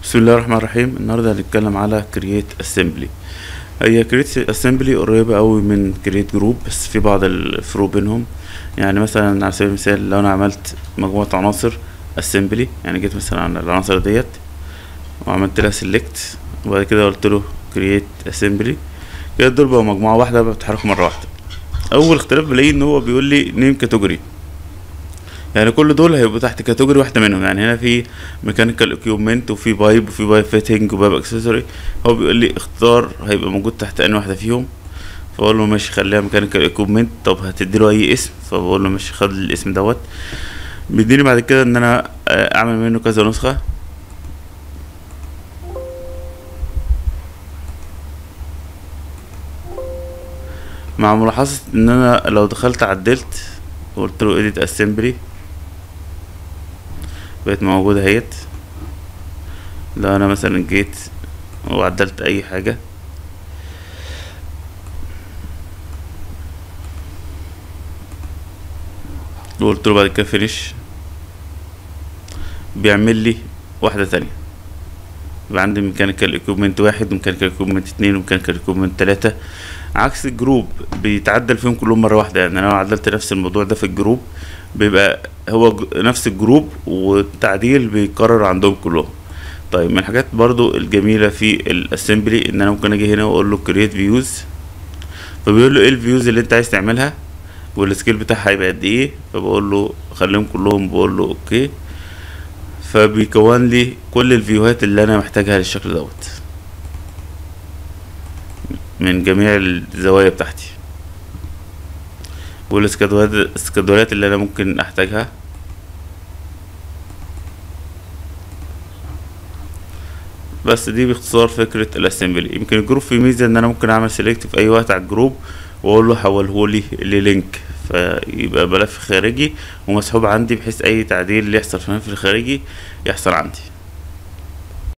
بسم الله الرحمن الرحيم النهارده هنتكلم على create assembly هي create assembly قريبة قوي من create group بس في بعض الفروق بينهم يعني مثلا على سبيل المثال لو انا عملت مجموعة عناصر assembly يعني جيت مثلا على العناصر ديت وعملت لها select وبعد كده قلت له create assembly كده دول بقوا مجموعة واحدة بتتحركوا مرة واحدة اول اختلاف بلاقيه ان هو بيقول لي name category يعني كل دول هيبقوا تحت كاتيجوري واحده منهم يعني هنا في ميكانيكال اكيوبمنت وفي بايب وفي بايب فيتنج وبايب اكسسوري هو بيقول لي اختار هيبقى موجود تحت انهي واحده فيهم فبقول له ماشي خليها ميكانيكال اكيوبمنت طب هتديله اي اسم فبقول له ماشي خد الاسم دوت بيديني بعد كده ان انا اعمل منه كذا نسخه مع ملاحظة ان انا لو دخلت عدلت وقلت له edit assembly بقت موجودة اهيت لو انا مثلا جيت وعدلت اي حاجة وقلت له بعد كده finish بيعمل لي واحدة تانية يبقى عندي ميكانيكال اكوبمنت واحد وميكانيكال اكوبمنت اتنين وميكانيكال اكوبمنت تلاتة عكس الجروب بيتعدل فيهم كلهم مرة واحدة يعني انا لو عدلت نفس الموضوع ده في الجروب بيبقى هو نفس الجروب والتعديل بيتكرر عندهم كلهم طيب من الحاجات برضو الجميلة في الاسمبلي ان انا ممكن اجي هنا واقول له create views فبيقول له ايه الفيوز اللي انت عايز تعملها والسكيل بتاعها هيبقى قد ايه فبقول له خليهم كلهم بقول له اوكي فبيكون لي كل الفيوهات اللي انا محتاجها للشكل دوت من جميع الزوايا بتاعتي والسكادولات اللي انا ممكن احتاجها بس دي باختصار فكرة الاسمبلي يمكن الجروب فيه ميزة ان انا ممكن اعمل سيلكت في اي وقت على الجروب واقول له حوله لي للينك فيبقى ملف خارجي ومسحوب عندي بحيث اي تعديل اللي يحصل في الملف الخارجي يحصل عندي